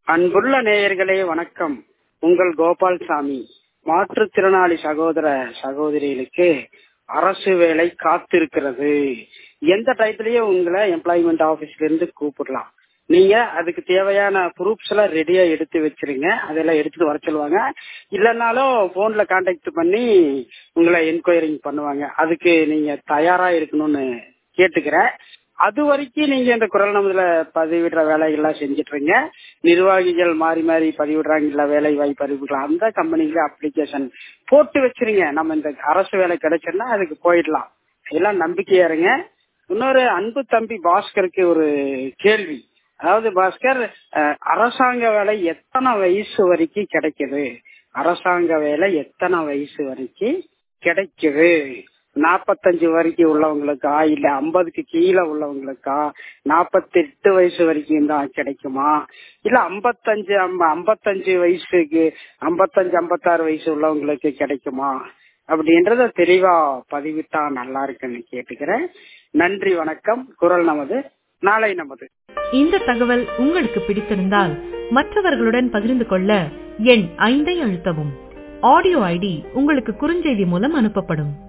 அன்புள்ள நேயர்களே வணக்கம் உங்கள் கோபால்சாமி மாற்றுத்திறனாளி சகோதர சகோதரிகளுக்கு அரசு வேலை காத்திருக்கிறது எந்த டயத்திலயும் உங்களை எம்ப்ளாய்மெண்ட் ஆபீஸ்ல இருந்து கூப்பிடலாம் நீங்க அதுக்கு தேவையான ப்ரூஃப்ஸ் எல்லாம் ரெடியா எடுத்து வச்சிருங்க அதெல்லாம் எடுத்துட்டு வர சொல்லுவாங்க இல்லைனாலும் போன்ல கான்டாக்ட் பண்ணி உங்களை என்கொயரிங் பண்ணுவாங்க அதுக்கு நீங்க தயாரா இருக்கணும்னு கேட்டுக்கிறேன் அது வரைக்கும் நீங்க இந்த குரல் நமதுல பதிவிடுற வேலைகள்லாம் செஞ்சுட்டு இருங்க நிர்வாகிகள் மாறி மாறி பதிவிடுறாங்க இல்ல வேலை வாய்ப்பு அறிவிக்கலாம் அந்த கம்பெனிக்கு அப்ளிகேஷன் போட்டு வச்சிருங்க நம்ம இந்த அரசு வேலை கிடைச்சோம்னா அதுக்கு போயிடலாம் எல்லாம் நம்பிக்கையா இருங்க இன்னொரு அன்பு தம்பி பாஸ்கருக்கு ஒரு கேள்வி அதாவது பாஸ்கர் அரசாங்க வேலை எத்தனை வயசு வரைக்கும் கிடைக்குது அரசாங்க வேலை எத்தனை வயசு வரைக்கும் கிடைக்குது நாப்பத்தஞ்சு வரைக்கும் உள்ளவங்களுக்கா இல்ல ஐம்பதுக்கு கீழே உள்ளவங்களுக்கா நாப்பத்தி எட்டு வயசு வரைக்கும் தான் கிடைக்குமா இல்ல ஐம்பத்தஞ்சு ஐம்பத்தஞ்சு வயசுக்கு ஐம்பத்தஞ்சு ஐம்பத்தாறு வயசு உள்ளவங்களுக்கு கிடைக்குமா அப்படின்றத தெளிவா பதிவிட்டா நல்லா இருக்குன்னு கேட்டுக்கிறேன் நன்றி வணக்கம் குரல் நமது நாளை நமது இந்த தகவல் உங்களுக்கு பிடித்திருந்தால் மற்றவர்களுடன் பகிர்ந்து கொள்ள எண் ஐந்தை அழுத்தவும் ஆடியோ ஐடி உங்களுக்கு குறுஞ்செய்தி மூலம் அனுப்பப்படும்